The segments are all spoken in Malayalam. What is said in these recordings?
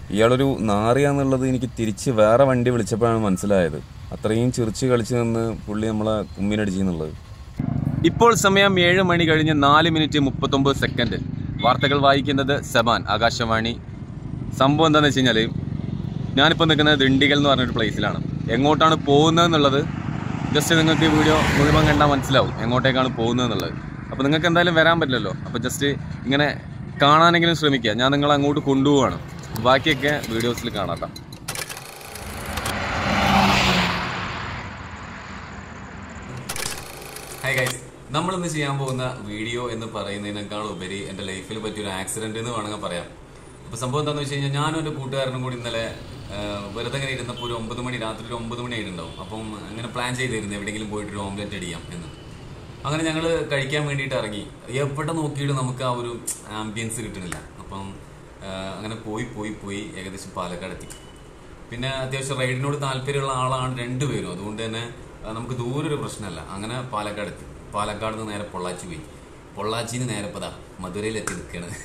ഇയാളൊരു നാറിയാന്നുള്ളത് എനിക്ക് തിരിച്ച് വേറെ വണ്ടി വിളിച്ചപ്പോഴാണ് മനസ്സിലായത് അത്രയും ചിറിച്ച് കളിച്ച് നിന്ന് പുള്ളി നമ്മളെ കുമ്മിനടിച്ചെന്നുള്ളത് ഇപ്പോൾ സമയം ഏഴ് മണി കഴിഞ്ഞ് നാല് മിനിറ്റ് മുപ്പത്തൊമ്പത് സെക്കൻഡ് വാർത്തകൾ വായിക്കുന്നത് സെബാൻ ആകാശവാണി സംഭവം എന്താണെന്ന് വെച്ച് കഴിഞ്ഞാൽ ഞാനിപ്പോൾ നിൽക്കുന്നത് ദിണ്ടിഗൽ എന്ന് പറഞ്ഞൊരു പ്ലേസിലാണ് എങ്ങോട്ടാണ് പോകുന്നത് എന്നുള്ളത് ജസ്റ്റ് നിങ്ങൾക്ക് ഈ വീഡിയോ മുഴുവൻ കണ്ടാൽ മനസ്സിലാവും എങ്ങോട്ടേക്കാണ് പോകുന്നത് എന്നുള്ളത് അപ്പോൾ നിങ്ങൾക്ക് എന്തായാലും വരാൻ പറ്റില്ലല്ലോ അപ്പോൾ ജസ്റ്റ് ഇങ്ങനെ കാണാനെങ്കിലും ശ്രമിക്കുക ഞാൻ നിങ്ങളെ അങ്ങോട്ട് കൊണ്ടുപോവാണ് ബാക്കിയൊക്കെ വീഡിയോസിൽ കാണാം ഹായ് ഗൈസ് നമ്മളിന്ന് ചെയ്യാൻ പോകുന്ന വീഡിയോ എന്ന് പറയുന്നതിനേക്കാൾ ഉപരി എൻ്റെ ലൈഫിൽ പറ്റിയൊരു ആക്സിഡന്റ് എന്ന് വേണമെങ്കിൽ പറയാം അപ്പോൾ സംഭവം എന്താണെന്ന് വെച്ച് കഴിഞ്ഞാൽ ഞാനും എൻ്റെ കൂട്ടുകാരനും കൂടി ഇന്നലെ ആ, വെറുതെ ഇങ്ങനെ ഇരുന്നപ്പോൾ ഒരു ഒമ്പത് മണി രാത്രി ഒരു ഒമ്പത് മണി ആയിട്ടുണ്ടാവും അപ്പം അങ്ങനെ പ്ലാൻ ചെയ്തിരുന്നു എവിടെയെങ്കിലും പോയിട്ട് ഒരു ഓംലെറ്റ് അടിക്കാം എന്ന് അങ്ങനെ ഞങ്ങൾ കഴിക്കാൻ വേണ്ടിയിട്ട് ഇറങ്ങി എവിടെ നോക്കിയിട്ട് നമുക്ക് ആ ഒരു ആംബിയൻസ് കിട്ടുന്നില്ല അപ്പം ആ, അങ്ങനെ പോയി പോയി പോയി ഏകദേശം പാലക്കാട് എത്തി പിന്നെ അത്യാവശ്യം റൈഡിനോട് താല്പര്യമുള്ള ആളാണ് രണ്ടുപേരും അതുകൊണ്ട് തന്നെ ആ, നമുക്ക് ദൂരെ ഒരു പ്രശ്നമല്ല അങ്ങനെ പാലക്കാട് എത്തി പാലക്കാട് നിന്ന് നേരെ പൊള്ളാച്ചി പോയി പൊള്ളാച്ചിന്ന് നേരെ ഇപ്പതാ മധുരയിൽ എത്തി നിൽക്കുകയാണ്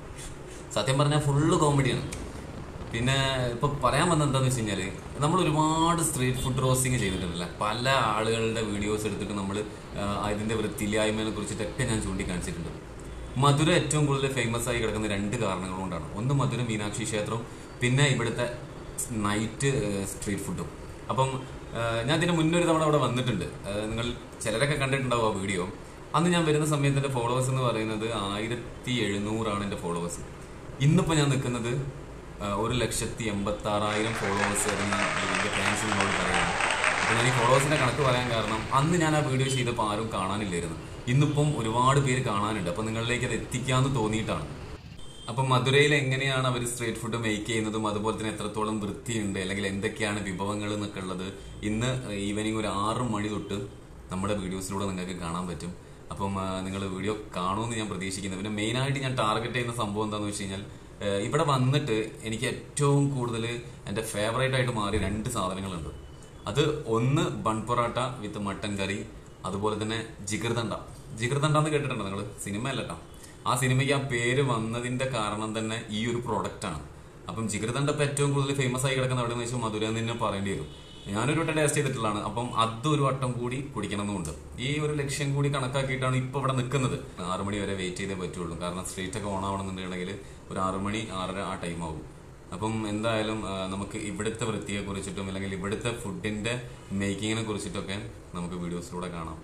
സത്യം പറഞ്ഞാൽ ഫുള്ള് കോമഡിയാണ് പിന്നെ ഇപ്പൊ പറയാൻ വന്നത് എന്താന്ന് വെച്ച് കഴിഞ്ഞാല് നമ്മൾ ഒരുപാട് സ്ട്രീറ്റ് ഫുഡ് റോസ്റ്റിംഗ് ചെയ്തിട്ടുണ്ടല്ലേ പല ആളുകളുടെ വീഡിയോസ് എടുത്തിട്ട് നമ്മൾ അതിന്റെ വൃത്തിയില്ലായ്മയെ കുറിച്ചിട്ടൊക്കെ ഞാൻ ചൂണ്ടിക്കാണിച്ചിട്ടുണ്ട് മധുര ഏറ്റവും കൂടുതൽ ഫേമസ് ആയി കിടക്കുന്ന രണ്ട് കാരണങ്ങൾ കൊണ്ടാണ് ഒന്ന് മധുര മീനാക്ഷി ക്ഷേത്രവും പിന്നെ ഇവിടുത്തെ നൈറ്റ് സ്ട്രീറ്റ് ഫുഡും അപ്പം ആ, ഞാൻ ഇതിന് മുന്നേ ഒരു തവണ അവിടെ വന്നിട്ടുണ്ട് ആ, നിങ്ങൾ ചിലരൊക്കെ കണ്ടിട്ടുണ്ടാവും ആ വീഡിയോ അന്ന് ഞാൻ വരുന്ന സമയത്ത് എൻ്റെ ഫോളോവേഴ്സ് എന്ന് പറയുന്നത് ആയിരത്തി എഴുന്നൂറാണ് എൻ്റെ ഫോളോവേഴ്സ് ഇന്നിപ്പോൾ ഞാൻ നിൽക്കുന്നത് ആ, ഒരു ലക്ഷത്തി എൺപത്തി ആറായിരം ഫോളോവേഴ്സ് വരുന്ന വലിയ ഫാൻസ് നിങ്ങളോട് പറയുന്നു അപ്പോൾ ഞാൻ ഈ ഫോളോവേഴ്സിന്റെ കണക്ക് പറയാൻ കാരണം അന്ന് ഞാൻ ആ വീഡിയോ ചെയ്തപ്പോൾ ആരും കാണാനില്ലായിരുന്നു ഇന്നിപ്പം ഒരുപാട് പേര് കാണാനുണ്ട് അപ്പോൾ നിങ്ങളിലേക്ക് അത് എത്തിക്കാമെന്ന് തോന്നിയിട്ടാണ് അപ്പം മധുരയിൽ എങ്ങനെയാണ് അവർ സ്ട്രീറ്റ് ഫുഡ് മേക്ക് ചെയ്യുന്നതും അതുപോലെ തന്നെ എത്രത്തോളം വൃത്തിയുണ്ട് അല്ലെങ്കിൽ എന്തൊക്കെയാണ് വിഭവങ്ങൾ എന്നൊക്കെ ഉള്ളത് ഇന്ന് ഈവനിങ് ഒരു ആറ് മണി തൊട്ട് നമ്മുടെ വീഡിയോസിലൂടെ നിങ്ങൾക്ക് കാണാൻ പറ്റും അപ്പം നിങ്ങൾ വീഡിയോ കാണുമെന്ന് ഞാൻ പ്രതീക്ഷിക്കുന്നു പിന്നെ മെയിനായിട്ട് ഞാൻ ടാർഗറ്റ് ചെയ്യുന്ന സംഭവം എന്താണെന്ന് വെച്ച് കഴിഞ്ഞാൽ ഏഹ് ഇവിടെ വന്നിട്ട് എനിക്ക് ഏറ്റവും കൂടുതൽ എൻ്റെ ഫേവറേറ്റ് ആയിട്ട് മാറിയ രണ്ട് സാധനങ്ങളുണ്ട് അത് ഒന്ന് ബൺ പൊറാട്ട വിത്ത് മട്ടൻ കറി അതുപോലെ തന്നെ ജിഗർദണ്ഡ ജിഗർദണ്ഡ എന്ന് കേട്ടിട്ടുണ്ടോ നിങ്ങൾ സിനിമ അല്ലട്ടോ ആ സിനിമയ്ക്ക് ആ പേര് വന്നതിന്റെ കാരണം തന്നെ ഈ ഒരു പ്രോഡക്റ്റ് ആണ് അപ്പം ജിഗർദണ്ഡ ഇപ്പം ഏറ്റവും കൂടുതൽ ഫേമസ് ആയി കിടക്കുന്ന എവിടെയെന്ന് വെച്ചാൽ മധുര എന്ന് തന്നെ പറയേണ്ടി വരും ഞാനൊരു വട്ടം ടേസ്റ്റ് ചെയ്തിട്ടുള്ളതാണ് അപ്പം അതൊരു വട്ടം കൂടി കുടിക്കണമെന്നുണ്ട് ഈ ഒരു ലക്ഷ്യം കൂടി കണക്കാക്കിയിട്ടാണ് ഇപ്പൊ ഇവിടെ നിൽക്കുന്നത് ആറു മണി വരെ വെയിറ്റ് ചെയ്തേ പറ്റുള്ളൂ കാരണം സ്ട്രീറ്റ് ഒക്കെ ഓൺ ആവണമെന്നുണ്ടെങ്കിൽ ഒരു ആറു മണി ആറര ആ ടൈം ആവും അപ്പം എന്തായാലും ആ, നമുക്ക് ഇവിടുത്തെ വൃത്തിയെ കുറിച്ചിട്ടും അല്ലെങ്കിൽ ഇവിടുത്തെ ഫുഡിന്റെ മേക്കിങ്ങിനെ കുറിച്ചിട്ടൊക്കെ നമുക്ക് വീഡിയോസിലൂടെ കാണാം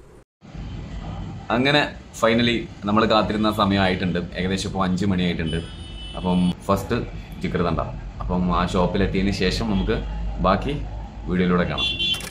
അങ്ങനെ ഫൈനലി നമ്മൾ കാത്തിരുന്ന സമയമായിട്ടുണ്ട് ഏകദേശം ഇപ്പോൾ അഞ്ച് മണിയായിട്ടുണ്ട് അപ്പം ഫസ്റ്റ് ചിക്കർ തണ്ട അപ്പം ആ ഷോപ്പിലെത്തിയതിന് ശേഷം നമുക്ക് ബാക്കി വീഡിയോയിലൂടെ കാണാം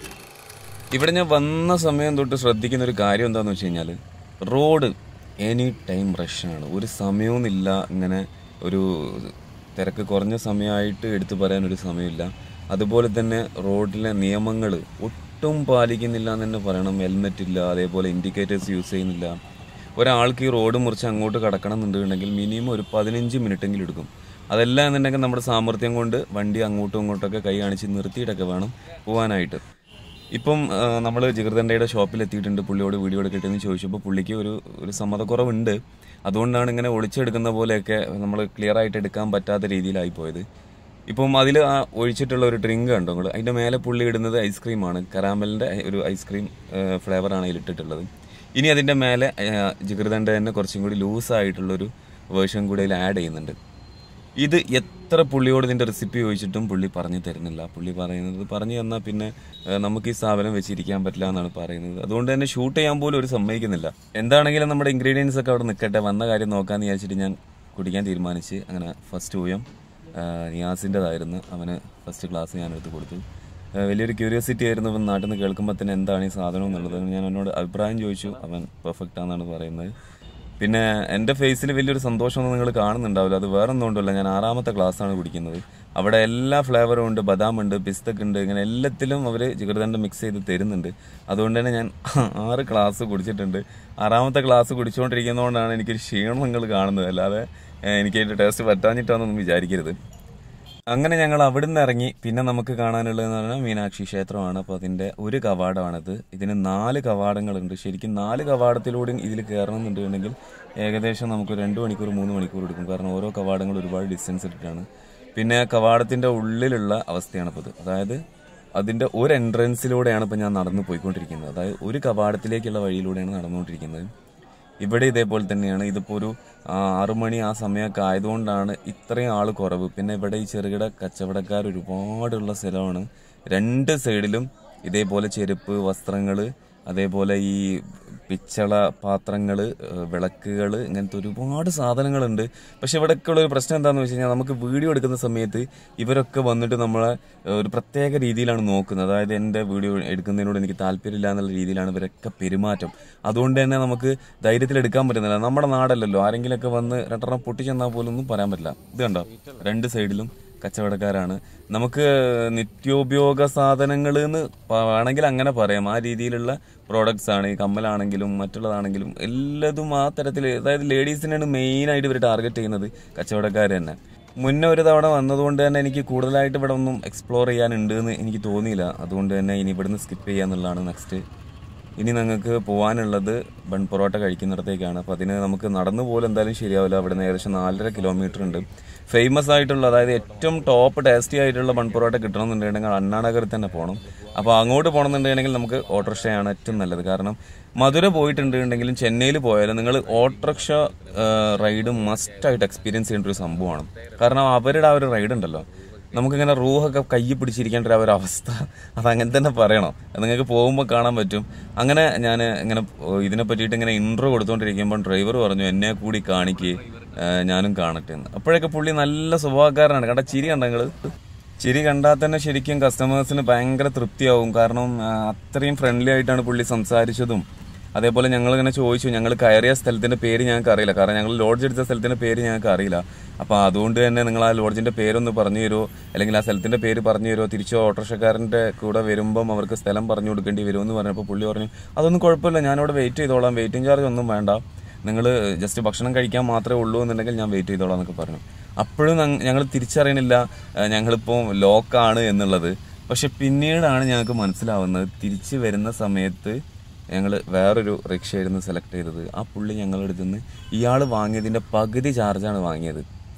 ഇവിടെ ഞാൻ വന്ന സമയം തൊട്ട് ശ്രദ്ധിക്കുന്ന ഒരു കാര്യം എന്താണെന്ന് വെച്ച് കഴിഞ്ഞാൽ റോഡ് എനി ടൈം റഷാണ് ഒരു സമയവുമില്ല ഇങ്ങനെ ഒരു തിരക്ക് കുറഞ്ഞ സമയമായിട്ട് എടുത്തു പറയാൻ ഒരു സമയമില്ല അതുപോലെ തന്നെ റോഡിലെ നിയമങ്ങൾ ഒട്ടും പാലിക്കുന്നില്ല എന്ന് തന്നെ പറയണം ഹെൽമെറ്റ് ഇല്ല അതേപോലെ ഇൻഡിക്കേറ്റേഴ്സ് യൂസ് ചെയ്യുന്നില്ല ഒരാൾക്ക് ഈ റോഡ് മുറിച്ച് അങ്ങോട്ട് കടക്കണം എന്നുണ്ടെങ്കിൽ മിനിമം ഒരു പതിനഞ്ച് മിനിറ്റെങ്കിലും എടുക്കും അതല്ല എന്നുണ്ടെങ്കിൽ നമ്മുടെ സാമർഥ്യം കൊണ്ട് വണ്ടി അങ്ങോട്ടും ഇങ്ങോട്ടൊക്കെ കൈ കാണിച്ച് നിർത്തിയിട്ടൊക്കെ വേണം പോകാനായിട്ട് ഇപ്പം നമ്മൾ ജിഗർദണ്ഡയുടെ ഷോപ്പിൽ എത്തിയിട്ടുണ്ട് പുള്ളിയോട് വീഡിയോ എടുക്കട്ടെന്ന് ചോദിച്ചപ്പോൾ പുള്ളിക്ക് ഒരു ഒരു സമ്മതക്കുറവുണ്ട് അതുകൊണ്ടാണ് ഇങ്ങനെ ഒളിച്ചെടുക്കുന്ന പോലെയൊക്കെ നമ്മൾ ക്ലിയർ ആയിട്ട് എടുക്കാൻ പറ്റാത്ത രീതിയിലായി പോയത് ഇപ്പം അതിൽ ആ ഒഴിച്ചിട്ടുള്ള ഒരു ഡ്രിങ്ക് കണ്ടോ നിങ്ങൾ അതിൻ്റെ മേലെ പുള്ളി ഇടുന്നത് ഐസ്ക്രീമാണ് കരാമലിൻ്റെ ഒരു ഐസ്ക്രീം ഫ്ലേവറാണ് അതിലിട്ടിട്ടുള്ളത് ഇനി അതിൻ്റെ മേലെ ജിഗർദണ്ഡ തന്നെ കുറച്ചും കൂടി ലൂസായിട്ടുള്ളൊരു വേർഷൻ കൂടി അതിൽ ആഡ് ചെയ്യുന്നുണ്ട് ഇത് എത്ര പുള്ളിയോട് ഇതിന്റെ റെസിപ്പി ചോദിച്ചിട്ടും പുള്ളി പറഞ്ഞു തരുന്നില്ല പുള്ളി പറയുന്നത് പറഞ്ഞു തന്നാൽ പിന്നെ ഏഹ്, നമുക്ക് ഈ സ്ഥാപനം വെച്ചിരിക്കാൻ പറ്റില്ല എന്നാണ് പറയുന്നത് അതുകൊണ്ട് തന്നെ ഷൂട്ട് ചെയ്യാൻ പോലും ഒരു സമ്മതിക്കുന്നില്ല എന്താണെങ്കിലും നമ്മുടെ ഇൻഗ്രീഡിയൻസ് ഒക്കെ അവിടെ നിൽക്കട്ടെ വന്ന കാര്യം നോക്കാന്ന് വിചാരിച്ചിട്ട് ഞാൻ കുടിക്കാൻ തീരുമാനിച്ച് അങ്ങനെ ഫസ്റ്റ് പോയം നിയാസിൻ്റെതായിരുന്നു അവന് ഫസ്റ്റ് ക്ലാസ് ഞാൻ എടുത്ത് കൊടുത്തു ഏഹ്, വലിയൊരു ക്യൂരിയോസിറ്റി ആയിരുന്നു ഇവൻ നാട്ടിൽ നിന്ന് കേൾക്കുമ്പോൾ തന്നെ എന്താണ് ഈ സാധനം എന്നുള്ളത് ഞാൻ അവനോട് അഭിപ്രായം ചോദിച്ചു അവൻ പെർഫെക്റ്റ് ആണെന്നാണ് പറയുന്നത് പിന്നെ എൻ്റെ ഫേസിൽ വലിയൊരു സന്തോഷമൊന്നും നിങ്ങൾ കാണുന്നുണ്ടാവില്ല അത് വേറെ ഒന്നും കൊണ്ടല്ല ഞാൻ ആറാമത്തെ ക്ലാസ്സാണ് കുടിക്കുന്നത് അവിടെ എല്ലാ ഫ്ലേവറും ഉണ്ട് ബദാം ഉണ്ട് പിസ്തക്ക് ഉണ്ട് ഇങ്ങനെ എല്ലാത്തിലും അവർ ജിഗർദണ്ഡ മിക്സ് ചെയ്ത് തരുന്നുണ്ട് അതുകൊണ്ട് തന്നെ ഞാൻ ആറ് ക്ലാസ് കുടിച്ചിട്ടുണ്ട് ആറാമത്തെ ക്ലാസ് കുടിച്ചുകൊണ്ടിരിക്കുന്നതുകൊണ്ടാണ് എനിക്കൊരു ക്ഷീണം നിങ്ങൾ കാണുന്നത് അല്ലാതെ ഏഹ്, എനിക്ക് അതിൻ്റെ ടേസ്റ്റ് പറ്റാഞ്ഞിട്ടാണെന്നൊന്നും വിചാരിക്കരുത് അങ്ങനെ ഞങ്ങൾ അവിടുന്ന് ഇറങ്ങി പിന്നെ നമുക്ക് കാണാനുള്ളതെന്ന് പറഞ്ഞാൽ മീനാക്ഷി ക്ഷേത്രമാണ് അപ്പോൾ അതിൻ്റെ ഒരു കവാടമാണിത് ഇതിന് നാല് കവാടങ്ങളുണ്ട് ശരിക്കും നാല് കവാടത്തിലൂടെയും ഇതിൽ കയറണമെന്നുണ്ടെങ്കിൽ ഏകദേശം നമുക്ക് രണ്ട് മണിക്കൂർ മൂന്ന് മണിക്കൂർ എടുക്കും കാരണം ഓരോ കവാടങ്ങൾ ഒരുപാട് ഡിസ്റ്റൻസ് ഇട്ടിട്ടാണ് പിന്നെ കവാടത്തിന്റെ ഉള്ളിലുള്ള അവസ്ഥയാണ് ഇപ്പോൾ ഇത് അതായത് അതിന്റെ ഒരു എൻട്രൻസിലൂടെയാണ് ഇപ്പൊ ഞാൻ നടന്നു പോയിക്കൊണ്ടിരിക്കുന്നത് അതായത് ഒരു കവാടത്തിലേക്കുള്ള വഴിയിലൂടെയാണ് നടന്നുകൊണ്ടിരിക്കുന്നത് ഇവിടെ ഇതേപോലെ തന്നെയാണ് ഇതിപ്പോ ഒരു ആ, ആറ് മണി ആ സമയമൊക്കെ ആയതുകൊണ്ടാണ് ഇത്രയും ആൾ കുറവ് പിന്നെ ഇവിടെ ഈ ചെറുകിട കച്ചവടക്കാർ ഒരുപാടുള്ള സ്ഥലമാണ് രണ്ട് സൈഡിലും ഇതേപോലെ ചെരുപ്പ് വസ്ത്രങ്ങള് അതേപോലെ ഈ പിച്ചള പാത്രങ്ങള് ഏഹ് വിളക്കുകള് ഇങ്ങനത്തെ ഒരുപാട് സാധനങ്ങളുണ്ട് പക്ഷെ ഇവിടെയൊക്കെ ഉള്ള ഒരു പ്രശ്നം എന്താണെന്ന് വെച്ച് കഴിഞ്ഞാൽ നമുക്ക് വീഡിയോ എടുക്കുന്ന സമയത്ത് ഇവരൊക്കെ വന്നിട്ട് നമ്മളെ ഏഹ് ഒരു പ്രത്യേക രീതിയിലാണ് നോക്കുന്നത് അതായത് എൻ്റെ വീഡിയോ എടുക്കുന്നതിനോട് എനിക്ക് താല്പര്യമില്ല എന്നുള്ള രീതിയിലാണ് ഇവരൊക്കെ പെരുമാറ്റം അതുകൊണ്ട് തന്നെ നമുക്ക് ധൈര്യത്തിൽ എടുക്കാൻ പറ്റുന്നില്ല നമ്മുടെ നാടല്ലല്ലോ ആരെങ്കിലുമൊക്കെ വന്ന് രണ്ടെണ്ണം പൊട്ടിച്ചെന്നാൽ പോലും ഒന്നും പറയാൻ പറ്റില്ല ഇത് കണ്ടോ രണ്ട് സൈഡിലും കച്ചവടക്കാരാണ് നമുക്ക് നിത്യോപയോഗ സാധനങ്ങൾ എന്ന് വേണമെങ്കിൽ അങ്ങനെ പറയാം ആ രീതിയിലുള്ള പ്രോഡക്ട്സ് ആണ് ഈ കമ്മലാണെങ്കിലും മറ്റുള്ളതാണെങ്കിലും എല്ലാതും ആ തരത്തിൽ അതായത് ലേഡീസിനാണ് മെയിൻ ആയിട്ട് ഇവർ ടാർഗറ്റ് ചെയ്യുന്നത് കച്ചവടക്കാർ തന്നെ മുന്നേ ഒരു തവണ വന്നതുകൊണ്ട് തന്നെ എനിക്ക് കൂടുതലായിട്ട് ഇവിടെ ഒന്നും എക്സ്പ്ലോർ ചെയ്യാനുണ്ട് എന്ന് എനിക്ക് തോന്നിയില്ല അതുകൊണ്ട് തന്നെ ഇനി ഇവിടുന്ന് സ്കിപ്പ് ചെയ്യാന്നുള്ളതാണ് നെക്സ്റ്റ് ഇനി നിങ്ങൾക്ക് പോകാനുള്ളത് ബൺ പൊറോട്ട കഴിക്കുന്നിടത്തേക്കാണ് അപ്പോൾ അതിന് നമുക്ക് നടന്നു പോലും എന്തായാലും ശരിയാവില്ല അവിടെ നിന്ന് ഏകദേശം നാലര കിലോമീറ്റർ ഉണ്ട് ഫേമസ് ആയിട്ടുള്ള അതായത് ഏറ്റവും ടോപ്പ് ടേസ്റ്റി ആയിട്ടുള്ള ബൺ പൊറോട്ട കിട്ടണമെന്നുണ്ടെങ്കിൽ അണ്ണാനഗറിൽ തന്നെ പോകണം അപ്പോൾ അങ്ങോട്ട് പോകണമെന്നുണ്ടെങ്കിൽ നമുക്ക് ഓട്ടോറിക്ഷയാണ് ഏറ്റവും നല്ലത് കാരണം മധുര പോയിട്ടുണ്ടെങ്കിലും ചെന്നൈയിൽ പോയാലും നിങ്ങൾ ഓട്ടോറിക്ഷ റൈഡ് മസ്റ്റായിട്ട് എക്സ്പീരിയൻസ് ചെയ്യേണ്ട ഒരു സംഭവമാണ് കാരണം അവരുടെ ആ ഒരു റൈഡ് ഉണ്ടല്ലോ നമുക്കിങ്ങനെ റൂഹൊക്കെ കൈ പിടിച്ചിരിക്കേണ്ട ഒരു അവസ്ഥ അത് അങ്ങനെ തന്നെ പറയണം അത് നിങ്ങൾക്ക് പോകുമ്പോൾ കാണാൻ പറ്റും അങ്ങനെ ഞാൻ ഇങ്ങനെ ഇതിനെ പറ്റിയിട്ട് ഇങ്ങനെ ഇൻട്രോ കൊടുത്തുകൊണ്ടിരിക്കുമ്പോൾ ഡ്രൈവർ പറഞ്ഞു എന്നെ കൂടി കാണിക്ക് ആ, ഞാനും കാണട്ടെ എന്ന് അപ്പോഴൊക്കെ പുള്ളി നല്ല സ്വഭാവക്കാരനാണ് കണ്ട ചിരി കണ്ട നിങ്ങള് ചിരി കണ്ടാൽ തന്നെ ശരിക്കും കസ്റ്റമേഴ്സിന് ഭയങ്കര തൃപ്തിയാവും കാരണം ആ, അത്രയും ഫ്രണ്ട്ലി ആയിട്ടാണ് പുള്ളി സംസാരിച്ചതും അതേപോലെ ഞങ്ങൾ ഇങ്ങനെ ചോദിച്ചു ഞങ്ങൾ കയറിയ സ്ഥലത്തിന്റെ പേര് ഞങ്ങൾക്ക് അറിയില്ല കാരണം ഞങ്ങൾ ലോഡ്ജ് എടുത്ത സ്ഥലത്തിന്റെ പേര് ഞങ്ങൾക്ക് അറിയില്ല അപ്പൊ അതുകൊണ്ട് തന്നെ നിങ്ങൾ ആ ലോഡ്ജിന്റെ പേരൊന്ന് പറഞ്ഞു തരുമോ അല്ലെങ്കിൽ ആ സ്ഥലത്തിന്റെ പേര് പറഞ്ഞു തരുമോ തിരിച്ചോ ഓട്ടോറിക്ഷക്കാരന്റെ കൂടെ വരുമ്പം അവർക്ക് സ്ഥലം പറഞ്ഞു കൊടുക്കേണ്ടി വരുമോ എന്ന് പറഞ്ഞപ്പോൾ പുള്ളി പറഞ്ഞു അതൊന്നും കുഴപ്പമില്ല ഞാനിവിടെ വെയിറ്റ് ചെയ്തോളാം വെയിറ്റിംഗ് ചാർജ് ഒന്നും വേണ്ട നിങ്ങൾ ജസ്റ്റ് ഭക്ഷണം കഴിക്കാൻ മാത്രമേ ഉള്ളൂ എന്നുണ്ടെങ്കിൽ ഞാൻ വെയിറ്റ് ചെയ്തോളാം എന്നൊക്കെ പറഞ്ഞു അപ്പോഴും ഞങ്ങൾ തിരിച്ചറിയണില്ല ഏഹ് ഞങ്ങളിപ്പോൾ ലോക്കാണ് എന്നുള്ളത് പക്ഷെ പിന്നീടാണ് ഞങ്ങൾക്ക് മനസ്സിലാവുന്നത് തിരിച്ചു വരുന്ന സമയത്ത് ഞങ്ങൾ വേറൊരു റിക്ഷയായിരുന്നു സെലക്ട് ചെയ്തത് ആ പുള്ളി ഞങ്ങളുടെ അടുത്ത് നിന്ന് ഇയാൾ വാങ്ങിയതിൻ്റെ പകുതി ചാർജാണ് വാങ്ങിയത്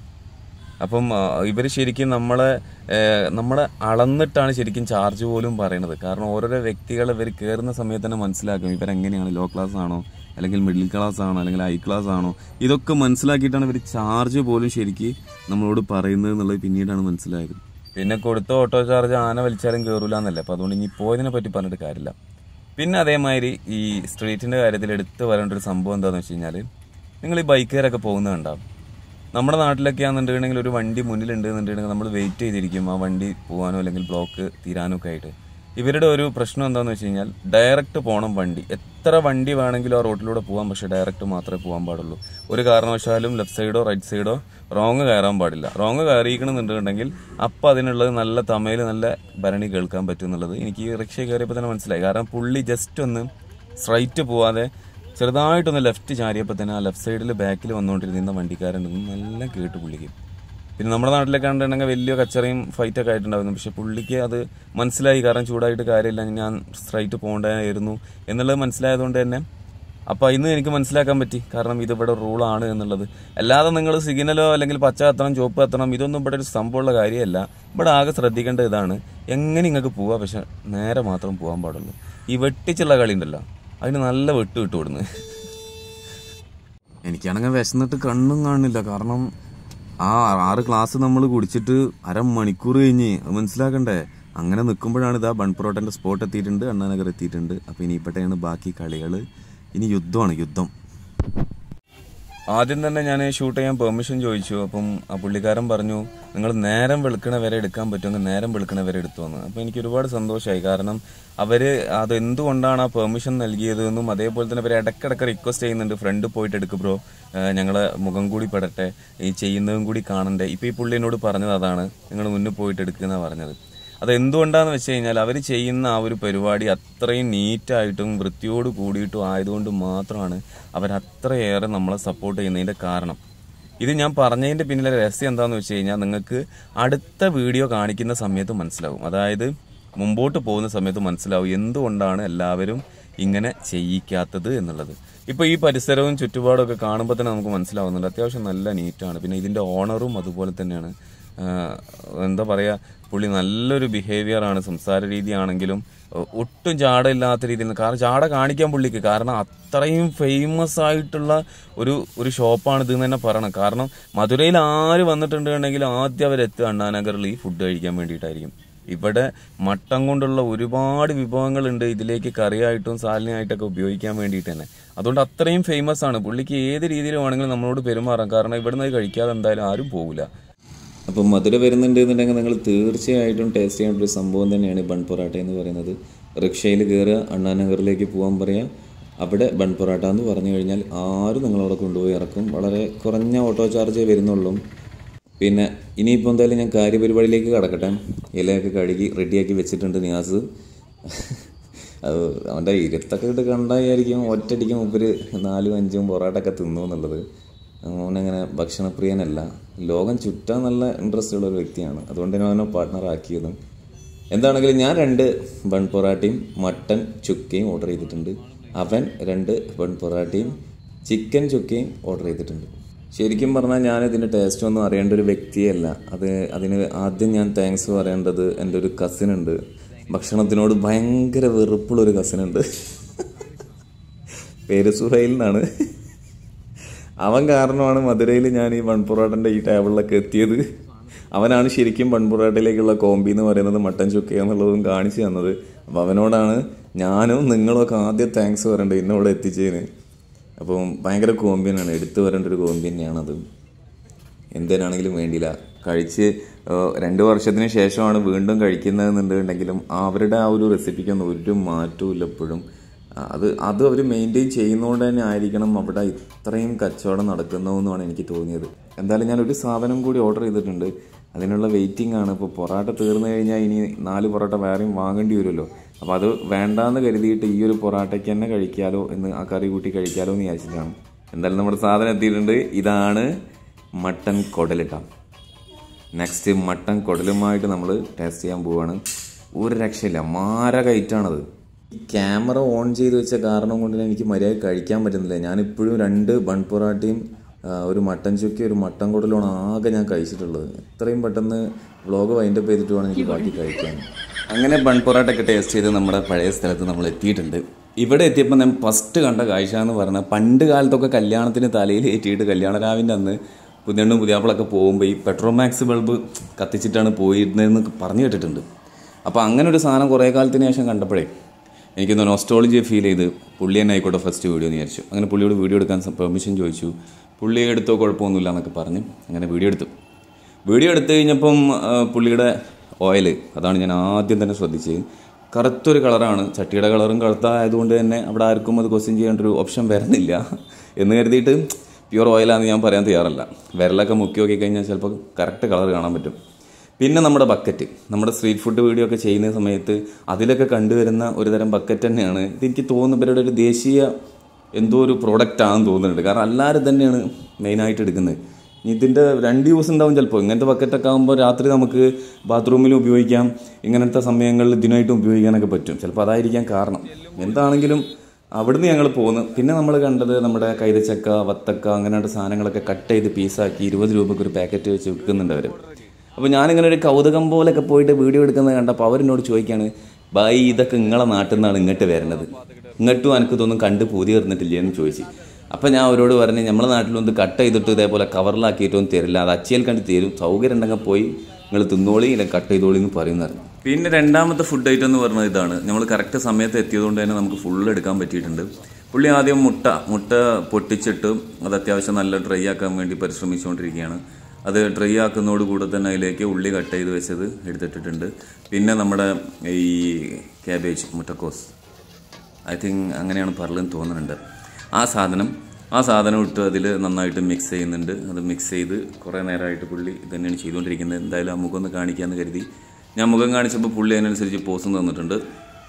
അപ്പം ഇവർ ശരിക്കും നമ്മളെ ഏഹ്, നമ്മളെ അളന്നിട്ടാണ് ശരിക്കും ചാർജ് പോലും പറയണത് കാരണം ഓരോരോ വ്യക്തികൾ ഇവർ കയറുന്ന സമയത്ത് തന്നെ മനസ്സിലാക്കും ഇവരെങ്ങനെയാണ് ലോ ക്ലാസ് ആണോ അല്ലെങ്കിൽ മിഡിൽ ക്ലാസ് ആണോ അല്ലെങ്കിൽ ഹൈ ക്ലാസ് ആണോ ഇതൊക്കെ മനസ്സിലാക്കിയിട്ടാണ് ഇവർ ചാർജ് പോലും ശരിക്ക് നമ്മളോട് പറയുന്നത് എന്നുള്ളത് പിന്നീടാണ് മനസ്സിലായത് പിന്നെ കൊടുത്ത ഓട്ടോ ചാർജ് ആന വലിച്ചാലും കയറൂല എന്നല്ലേ അപ്പം അതുകൊണ്ട് ഇനി പോയതിനെ പറ്റി പറഞ്ഞിട്ട് കാര്യമില്ല പിന്നെ അതേമാതിരി ഈ സ്ട്രീറ്റിന്റെ കാര്യത്തിൽ എടുത്തു വരേണ്ട ഒരു സംഭവം എന്താണെന്ന് വെച്ച് കഴിഞ്ഞാൽ നിങ്ങൾ ഈ ബൈക്കുകാരൊക്കെ പോകുന്നത് ഉണ്ടാവും നമ്മുടെ നാട്ടിലൊക്കെ ആണെന്നുണ്ടെങ്കിൽ ഒരു വണ്ടി മുന്നിലുണ്ട് എന്നുണ്ടെങ്കിൽ നമ്മൾ വെയിറ്റ് ചെയ്തിരിക്കും ആ വണ്ടി പോകാനോ അല്ലെങ്കിൽ ബ്ലോക്ക് തീരാനോ ഒക്കെ ആയിട്ട് ഇവരുടെ ഒരു പ്രശ്നം എന്താണെന്ന് വെച്ച് കഴിഞ്ഞാൽ ഡയറക്റ്റ് പോകണം വണ്ടി എത്ര വണ്ടി വേണമെങ്കിലും ആ റോട്ടിലൂടെ പോകാം പക്ഷെ ഡയറക്റ്റ് മാത്രമേ പോകാൻ പാടുള്ളൂ ഒരു കാരണവശാലും ലെഫ്റ്റ് സൈഡോ റൈറ്റ് സൈഡോ റോങ് കയറാൻ പാടില്ല റോങ് കയറിയിരിക്കണമെന്നുണ്ടെങ്കിൽ അപ്പം അതിനുള്ളത് നല്ല തമയിൽ നല്ല ഭരണി കേൾക്കാൻ പറ്റും എന്നുള്ളത് എനിക്ക് ഈ റിക്ഷ കയറിയപ്പോൾ തന്നെ മനസ്സിലായി കാരണം പുള്ളി ജസ്റ്റ് ഒന്ന് സ്ട്രൈറ്റ് പോവാതെ ചെറുതായിട്ടൊന്ന് ലെഫ്റ്റ് ചാരിയപ്പോൾ തന്നെ ആ ലെഫ്റ്റ് സൈഡിൽ ബാക്കിൽ വന്നുകൊണ്ടിരുന്ന വണ്ടിക്കാരുണ്ടെന്ന് നല്ല കേട്ട് പുള്ളിക്ക് പിന്നെ നമ്മുടെ നാട്ടിലൊക്കെ കണ്ടിട്ടുണ്ടെങ്കിൽ വലിയ കച്ചറയും ഫൈറ്റൊക്കെ ആയിട്ടുണ്ടായിരുന്നു പക്ഷെ പുള്ളിക്ക് അത് മനസ്സിലായി കാരണം ചൂടായിട്ട് കാര്യമില്ല ഞാൻ സ്ട്രൈറ്റ് പോകേണ്ടതായിരുന്നു എന്നുള്ളത് മനസ്സിലായതുകൊണ്ട് തന്നെ അപ്പോൾ ഇന്ന് എനിക്ക് മനസ്സിലാക്കാൻ പറ്റി കാരണം ഇത് ഇവിടെ റൂളാണ് എന്നുള്ളത് അല്ലാതെ നിങ്ങൾ സിഗ്നലോ അല്ലെങ്കിൽ പച്ച കത്തണം ചുവപ്പ് കത്തണം ഇതൊന്നും ഇവിടെ ഒരു സംഭവമുള്ള കാര്യമല്ല ഇവിടെ ആകെ ശ്രദ്ധിക്കേണ്ട ഇതാണ് എങ്ങനെ നിങ്ങൾക്ക് പോവാം പക്ഷെ നേരെ മാത്രം പോകാൻ പാടുള്ളൂ ഈ വെട്ടിച്ചുള്ള കളി ഉണ്ടല്ലോ അതിന് നല്ല വെട്ട് വിട്ടു വിടുന്നു എനിക്കാണെങ്കിൽ വിശന്നിട്ട് കണ്ണും കാണുന്നില്ല കാരണം ആ ആറ് ക്ലാസ് നമ്മൾ കുടിച്ചിട്ട് അരമണിക്കൂർ കഴിഞ്ഞ് അത് മനസ്സിലാക്കണ്ടേ അങ്ങനെ നിൽക്കുമ്പോഴാണ് ഇതാ ബൺ പൊറോട്ടൻ്റെ സ്പോട്ട് എത്തിയിട്ടുണ്ട് അണ്ണാനഗർ എത്തിയിട്ടുണ്ട് അപ്പോൾ ഇനിയിപ്പോഴത്തെയാണ് ബാക്കി കളികൾ ഇനി യുദ്ധമാണ് യുദ്ധം ആദ്യം തന്നെ ഞാൻ ഷൂട്ട് ചെയ്യാൻ പെർമിഷൻ ചോദിച്ചു അപ്പം ആ പുള്ളിക്കാരൻ പറഞ്ഞു നിങ്ങൾ നേരം വെളുക്കണ വരെ എടുക്കാൻ പറ്റുമെങ്കിൽ നേരം വെളുക്കണ വരെ എടുത്തു വന്നു അപ്പം എനിക്ക് ഒരുപാട് സന്തോഷമായി കാരണം അവര് അത് എന്തുകൊണ്ടാണ് ആ പെർമിഷൻ നൽകിയതെന്നും അതേപോലെ തന്നെ അവർ ഇടയ്ക്കിടയ്ക്ക് റിക്വസ്റ്റ് ചെയ്യുന്നുണ്ട് ഫ്രണ്ട് പോയിട്ട് എടുക്ക് ബ്രോ ഞങ്ങളെ മുഖം കൂടി പെടട്ടെ ഈ ചെയ്യുന്നതും കൂടി കാണണ്ടേ ഇപ്പം ഈ പുള്ളി എന്നോട് പറഞ്ഞത് അതാണ് നിങ്ങൾ മുന്നിൽ പോയിട്ട് എടുക്കുന്ന പറഞ്ഞത് അത് എന്തുകൊണ്ടാന്ന് വെച്ച് കഴിഞ്ഞാൽ അവർ ചെയ്യുന്ന ആ ഒരു പരിപാടി അത്രയും നീറ്റായിട്ടും വൃത്തിയോട് കൂടിയിട്ടും ആയതുകൊണ്ട് മാത്രമാണ് അവർ അത്രയേറെ നമ്മളെ സപ്പോർട്ട് ചെയ്യുന്നതിന്റെ കാരണം ഇത് ഞാൻ പറഞ്ഞതിന്റെ പിന്നിലെ രഹസ്യം എന്താന്ന് വെച്ച് കഴിഞ്ഞാൽ നിങ്ങൾക്ക് അടുത്ത വീഡിയോ കാണിക്കുന്ന സമയത്ത് മനസ്സിലാവും അതായത് മുമ്പോട്ട് പോകുന്ന സമയത്ത് മനസ്സിലാവും എന്തുകൊണ്ടാണ് എല്ലാവരും ഇങ്ങനെ ചെയ്യിക്കാത്തത് എന്നുള്ളത് ഇപ്പൊ ഈ പരിസരവും ചുറ്റുപാടും ഒക്കെ കാണുമ്പോൾ തന്നെ നമുക്ക് മനസ്സിലാവുന്നുണ്ട് അത്യാവശ്യം നല്ല നീറ്റാണ് പിന്നെ ഇതിന്റെ ഓണറും അതുപോലെ തന്നെയാണ് എന്താ പറയുക പുള്ളി നല്ലൊരു ബിഹേവിയറാണ് സംസാര രീതിയാണെങ്കിലും ഒ- ഒട്ടും ജാടയില്ലാത്ത രീതിയിൽ കാരണം ജാട കാണിക്കാൻ പുള്ളിക്ക് കാരണം അത്രയും ഫേമസ് ആയിട്ടുള്ള ഒരു ഒരു ഷോപ്പാണ് ഇത് തന്നെ പറയണം കാരണം മധുരയിൽ ആര് വന്നിട്ടുണ്ടെങ്കിൽ ആദ്യം അവരെത്തുക അണ്ണാനഗറിൽ ഈ ഫുഡ് കഴിക്കാൻ വേണ്ടിയിട്ടായിരിക്കും ഇവിടെ മട്ടൻ കൊണ്ടുള്ള ഒരുപാട് വിഭവങ്ങളുണ്ട് ഇതിലേക്ക് കറിയായിട്ടും സാലനായിട്ടൊക്കെ ഉപയോഗിക്കാൻ വേണ്ടിയിട്ട് തന്നെ അതുകൊണ്ട് അത്രയും ഫേമസ് ആണ് പുള്ളിക്ക് ഏത് രീതിയിൽ വേണമെങ്കിലും നമ്മളോട് പെരുമാറാം കാരണം ഇവിടുന്ന് അത് കഴിക്കാതെ എന്തായാലും ആരും പോകില്ല അപ്പം മധുര വരുന്നുണ്ട് എന്നുണ്ടെങ്കിൽ നിങ്ങൾ തീർച്ചയായിട്ടും ടേസ്റ്റ് ചെയ്യേണ്ട ഒരു സംഭവം തന്നെയാണ് ഈ ബൺ പൊറാട്ട എന്ന് പറയുന്നത് റിക്ഷയിൽ കയറുക അണ്ണാനഗറിലേക്ക് പോകാൻ പറയാം അവിടെ ബൺ പൊറാട്ട എന്ന് പറഞ്ഞു കഴിഞ്ഞാൽ ആരും നിങ്ങളവിടെ കൊണ്ടുപോയി ഇറക്കും വളരെ കുറഞ്ഞ ഓട്ടോ ചാർജേ വരുന്നുള്ളൂ പിന്നെ ഇനിയിപ്പോൾ എന്തായാലും ഞാൻ കാര്യപരിപാടിയിലേക്ക് കടക്കട്ടെ ഇലയൊക്കെ കഴുകി റെഡിയാക്കി വെച്ചിട്ടുണ്ട് നിയാസ് അത് അവൻ്റെ ഇരുത്തൊക്കെ ഇട്ട് കണ്ടായിരിക്കും ഒറ്റയടിക്ക് മുപ്പര് നാലും അഞ്ചും പൊറാട്ടൊക്കെ തിന്നു എന്നുള്ളത് അവനങ്ങനെ ഭക്ഷണപ്രിയനല്ല ലോകം ചുറ്റാൻ നല്ല ഇൻട്രസ്റ്റ് ഉള്ള ഒരു വ്യക്തിയാണ് അതുകൊണ്ട് ഞാൻ അവനെ പാർട്ട്ണറാക്കിയതും എന്താണെങ്കിലും ഞാൻ രണ്ട് ബൺ പൊറാട്ടയും മട്ടൻ ചുക്കയും ഓർഡർ ചെയ്തിട്ടുണ്ട് അവൻ രണ്ട് ബൺ പൊറാട്ടയും ചിക്കൻ ചുക്കയും ഓർഡർ ചെയ്തിട്ടുണ്ട് ശരിക്കും പറഞ്ഞാൽ ഞാൻ ഇതിൻ്റെ ടേസ്റ്റ് ഒന്നും അറിയേണ്ട ഒരു വ്യക്തിയല്ല അത് അതിന് ആദ്യം ഞാൻ താങ്ക്സ് പറയേണ്ടത് എൻ്റെ ഒരു കസിൻ ഉണ്ട് ഭക്ഷണത്തിനോട് ഭയങ്കര വെറുപ്പുള്ളൊരു കസിൻ ഉണ്ട് പേര് സുഹൈൽ എന്നാണ് അവൻ കാരണമാണ് മധുരയിൽ ഞാൻ ഈ മൺപൊറാട്ടൻ്റെ ഈ ടേബിളിലൊക്കെ എത്തിയത് അവനാണ് ശരിക്കും മൺപൊറാട്ടയിലേക്കുള്ള കോമ്പി എന്ന് പറയുന്നത് മട്ടൻ ചുക്ക എന്നുള്ളതും കാണിച്ചു തന്നത് അപ്പം അവനോടാണ് ഞാനും നിങ്ങളൊക്കെ ആദ്യം താങ്ക്സ് പറയേണ്ടത് ഇന്നോടെ എത്തിച്ചതിന് അപ്പം ഭയങ്കര കോമ്പിയനാണ് എടുത്തു വരേണ്ട ഒരു കോമ്പി തന്നെയാണത് എന്തിനാണെങ്കിലും വേണ്ടിയില്ല കഴിച്ച് ഏഹ്, രണ്ട് വർഷത്തിന് ശേഷമാണ് വീണ്ടും കഴിക്കുന്നതെന്നുണ്ടെങ്കിലും അവരുടെ ആ ഒരു റെസിപ്പിക്കൊന്നും ഒരു മാറ്റവും ഇല്ല എപ്പോഴും ആ, അത് അത് അവർ മെയിൻറ്റെയിൻ ചെയ്യുന്നതുകൊണ്ട് തന്നെ ആയിരിക്കണം അവിടെ ഇത്രയും കച്ചവടം നടക്കുന്നതെന്നാണ് എനിക്ക് തോന്നിയത് എന്തായാലും ഞാൻ ഒരു സാധനം കൂടി ഓർഡർ ചെയ്തിട്ടുണ്ട് അതിനുള്ള വെയിറ്റിംഗ് ആണ് ഇപ്പോൾ പൊറാട്ട തീർന്നു കഴിഞ്ഞാൽ ഇനി നാല് പൊറോട്ട വേറെയും വാങ്ങേണ്ടി വരുമല്ലോ അപ്പോൾ അത് വേണ്ടാന്ന് കരുതിയിട്ട് ഈ ഒരു പൊറാട്ടയ്ക്ക് തന്നെ കഴിക്കാലോ എന്ന് ആ കറി കൂട്ടി കഴിക്കാലോ എന്ന് വിചാരിച്ചിട്ടാണ് എന്തായാലും നമ്മുടെ സാധനം എത്തിയിട്ടുണ്ട് ഇതാണ് മട്ടൻ കൊടലിട്ട നെക്സ്റ്റ് മട്ടൻ കുടലുമായിട്ട് നമ്മൾ ടേസ്റ്റ് ചെയ്യാൻ പോവാണ് ഒരു രക്ഷയില്ല മാരക ഐറ്റാണത് ഈ ക്യാമറ ഓൺ ചെയ്ത് വെച്ച കാരണം കൊണ്ട് എനിക്ക് മര്യാദ കഴിക്കാൻ പറ്റുന്നില്ല ഞാനിപ്പോഴും രണ്ട് ബൺ പൊറാട്ടയും ആ, ഒരു മട്ടൻ ചുക്കി ഒരു മട്ടൻ കുടലുമാണ് ആകെ ഞാൻ കഴിച്ചിട്ടുള്ളത് എത്രയും പെട്ടെന്ന് വ്ളോഗ് വൈൻഡപ്പ് ചെയ്തിട്ട് വേണം എനിക്ക് ബാക്കി കഴിക്കാൻ അങ്ങനെ ബൺ പൊറാട്ട ഒക്കെ ടേസ്റ്റ് ചെയ്ത് നമ്മുടെ പഴയ സ്ഥലത്ത് നമ്മൾ എത്തിയിട്ടുണ്ട് ഇവിടെ എത്തിയപ്പോൾ ഞാൻ ഫസ്റ്റ് കണ്ട കാഴ്ച എന്ന് പറഞ്ഞാൽ പണ്ട് കാലത്തൊക്കെ കല്യാണത്തിന് തലയിൽ ഏറ്റിയിട്ട് കല്യാണ രാവിൻ്റെ അന്ന് പുതിയണ്ണും പുതിയാപ്പിളൊക്കെ പോകുമ്പോൾ ഈ പെട്രോമാക്സ് ബൾബ് കത്തിച്ചിട്ടാണ് പോയിരുന്നതെന്ന് പറഞ്ഞു കേട്ടിട്ടുണ്ട് അപ്പോൾ അങ്ങനെ ഒരു സാധനം കുറേ കാലത്തിന് ശേഷം കണ്ടപ്പോഴേ എനിക്കൊന്ന് നോസ്റ്റോളജി ഫീൽ ചെയ്ത് പുള്ളി തന്നെ ആയിക്കോട്ടെ ഫസ്റ്റ് വീഡിയോ എന്ന് വിചാരിച്ചു അങ്ങനെ പുള്ളിയോട് വീഡിയോ എടുക്കാൻ പെർമിഷൻ ചോദിച്ചു പുള്ളി എടുത്തോ കുഴപ്പമൊന്നുമില്ല എന്നൊക്കെ പറഞ്ഞ് അങ്ങനെ വീഡിയോ എടുത്തു വീഡിയോ എടുത്തു കഴിഞ്ഞപ്പം ആ, പുള്ളിയുടെ ഓയിൽ അതാണ് ഞാൻ ആദ്യം തന്നെ ശ്രദ്ധിച്ചത് കറുത്തൊരു കളറാണ് ചട്ടിയുടെ കളറും കറുത്തായതുകൊണ്ട് തന്നെ അവിടെ ആർക്കും അത് ക്വസ്റ്റ്യൻ ചെയ്യേണ്ട ഒരു ഓപ്ഷൻ വരുന്നില്ല എന്ന് കരുതിയിട്ട് പ്യുവർ ഓയിലാണെന്ന് ഞാൻ പറയാൻ തയ്യാറല്ല വിരലൊക്കെ മുക്കി നോക്കി കഴിഞ്ഞാൽ ചിലപ്പോൾ കറക്റ്റ് കളർ കാണാൻ പറ്റും പിന്നെ നമ്മുടെ ബക്കറ്റ് നമ്മുടെ സ്ട്രീറ്റ് ഫുഡ് വീഡിയോ ഒക്കെ ചെയ്യുന്ന സമയത്ത് അതിലൊക്കെ കണ്ടുവരുന്ന ഒരു തരം ബക്കറ്റ് തന്നെയാണ് ഇതെനിക്ക് തോന്നുന്നു ഇവരുടെ ഒരു ദേശീയ എന്തോ ഒരു പ്രോഡക്റ്റ് ആണെന്ന് തോന്നുന്നുണ്ട് കാരണം എല്ലാവരും തന്നെയാണ് മെയിനായിട്ട് എടുക്കുന്നത് ഇനി ഇതിൻ്റെ രണ്ട് യൂസ് ഉണ്ടാവും ചിലപ്പോൾ ഇങ്ങനത്തെ ബക്കറ്റൊക്കെ ആകുമ്പോൾ രാത്രി നമുക്ക് ബാത്റൂമിൽ ഉപയോഗിക്കാം ഇങ്ങനത്തെ സമയങ്ങളിൽ ഇതിനായിട്ടും ഉപയോഗിക്കാനൊക്കെ പറ്റും ചിലപ്പോൾ അതായിരിക്കാം കാരണം എന്താണെങ്കിലും അവിടുന്ന് ഞങ്ങൾ പോന്നു പിന്നെ നമ്മൾ കണ്ടത് നമ്മുടെ കൈതച്ചക്ക വത്തക്ക അങ്ങനെയുള്ള സാധനങ്ങളൊക്കെ കട്ട് ചെയ്ത് പീസാക്കി ഇരുപത് രൂപയ്ക്ക് ഒരു പാക്കറ്റ് വെച്ച് വിൽക്കുന്നുണ്ട് അവർ അപ്പോൾ ഞാനിങ്ങനെ ഒരു കൗതുകം പോലൊക്കെ പോയിട്ട് വീഡിയോ എടുക്കുന്നത് കണ്ടപ്പോൾ അവരെന്നോട് ചോദിക്കുകയാണ് ബൈ ഇതൊക്കെ നിങ്ങളെ നാട്ടിൽ നിന്നാണ് ഇങ്ങോട്ട് വരുന്നത് ഇങ്ങോട്ടും എനിക്ക് ഇതൊന്നും കണ്ട് പൂതി തീർന്നിട്ടില്ല എന്ന് ചോദിച്ചു അപ്പം ഞാൻ അവരോട് പറഞ്ഞ് നമ്മളെ നാട്ടിലൊന്ന് കട്ട് ചെയ്തിട്ട് ഇതേപോലെ കവറിലാക്കിയിട്ടൊന്നും തരില്ല അത് അച്ചിയൽ കണ്ട് തരും സൗകര്യം ഉണ്ടെങ്കിൽ പോയി നിങ്ങൾ തിന്നോളി ഇല്ല കട്ട് ചെയ്തോളി എന്ന് പറയുന്നതായിരുന്നു പിന്നെ രണ്ടാമത്തെ ഫുഡ് ഐറ്റം എന്ന് പറഞ്ഞത് ഇതാണ് നമ്മൾ കറക്റ്റ് സമയത്ത് എത്തിയതുകൊണ്ട് തന്നെ നമുക്ക് ഫുള്ള് എടുക്കാൻ പറ്റിയിട്ടുണ്ട് പുള്ളി ആദ്യം മുട്ട മുട്ട പൊട്ടിച്ചിട്ട് അത് അത്യാവശ്യം നല്ല ഡ്രൈ ആക്കാൻ വേണ്ടി പരിശ്രമിച്ചുകൊണ്ടിരിക്കുകയാണ് അത് ഡ്രൈ ആക്കുന്നതോട് കൂടെ തന്നെ അതിലേക്ക് ഉള്ളി കട്ട് ചെയ്ത് വെച്ചത് എടുത്തിട്ടിട്ടുണ്ട് പിന്നെ നമ്മുടെ ഈ ക്യാബേജ് മുട്ടക്കോസ് ഐ തിങ്ക് അങ്ങനെയാണ് പറലെന്ന് തോന്നുന്നുണ്ട് ആ സാധനം ആ സാധനം ഇട്ട് അതിൽ നന്നായിട്ട് മിക്സ് ചെയ്യുന്നുണ്ട് അത് മിക്സ് ചെയ്ത് കുറേ നേരമായിട്ട് പുള്ളി ഇത് തന്നെയാണ് ചെയ്തുകൊണ്ടിരിക്കുന്നത് എന്തായാലും ആ മുഖം ഒന്ന് കാണിക്കാമെന്ന് കരുതി ഞാൻ മുഖം കാണിച്ചപ്പോൾ പുള്ളി അതിനനുസരിച്ച് പോസും തന്നിട്ടുണ്ട്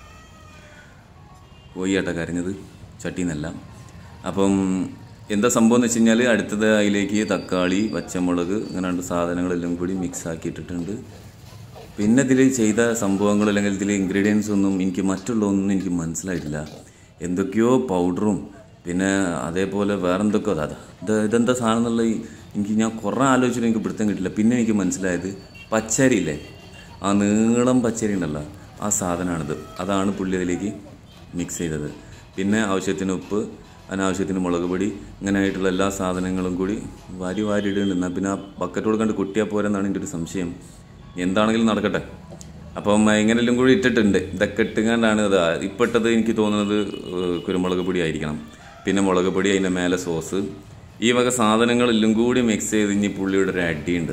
കോഴിയാട്ട കരഞ്ഞത് ചട്ടിന്നല്ല അപ്പം എന്താ സംഭവം എന്ന് വെച്ച് കഴിഞ്ഞാൽ അടുത്തത് അതിലേക്ക് തക്കാളി പച്ചമുളക് അങ്ങനെ രണ്ട് സാധനങ്ങളെല്ലാം കൂടി മിക്സ് ആക്കിയിട്ടിട്ടുണ്ട് പിന്നെ ഇതിൽ ചെയ്ത സംഭവങ്ങൾ അല്ലെങ്കിൽ ഇതിലെ ഇൻഗ്രീഡിയൻസ് ഒന്നും എനിക്ക് മറ്റുള്ളതൊന്നും എനിക്ക് മനസ്സിലായിട്ടില്ല എന്തൊക്കെയോ പൗഡറും പിന്നെ അതേപോലെ വേറെന്തൊക്കെയോ അതാ ഇത് ഇതെന്താ സാധനം എന്നുള്ള ഈ- എനിക്ക് ഞാൻ കുറേ ആലോചിച്ചിട്ട് എനിക്ക് പിടുത്തം കിട്ടില്ല പിന്നെ എനിക്ക് മനസ്സിലായത് പച്ചരിയില്ലേ ആ നീളം പച്ചരി ഉണ്ടല്ലോ ആ സാധനമാണിത് അതാണ് പുള്ളി അതിലേക്ക് മിക്സ് ചെയ്തത് പിന്നെ ആവശ്യത്തിന് ഉപ്പ് അനാവശ്യത്തിന് മുളക് പൊടി ഇങ്ങനെ ആയിട്ടുള്ള എല്ലാ സാധനങ്ങളും കൂടി വാരി വാരി ഇടുന്നുണ്ട് എന്നാൽ പിന്നെ ആ ബക്കറ്റോട് കണ്ട് കുട്ടിയാൽ പോരെന്നാണ് എൻ്റെ ഒരു സംശയം എന്താണെങ്കിലും നടക്കട്ടെ അപ്പം ഇങ്ങനെല്ലാം കൂടി ഇട്ടിട്ടുണ്ട് ഇതൊക്കെ ഇട്ടുകൊണ്ടാണ് ഇത് ഇപ്പിട്ടത് എനിക്ക് തോന്നുന്നത് ഏഹ്, കുരുമുളക് പൊടി ആയിരിക്കണം പിന്നെ മുളക് പൊടി അതിൻ്റെ മേലെ സോസ് ഈ വക സാധനങ്ങളെല്ലാം കൂടി മിക്സ് ചെയ്ത് ഇനി പുള്ളിയുടെ ഒരു അടിയുണ്ട്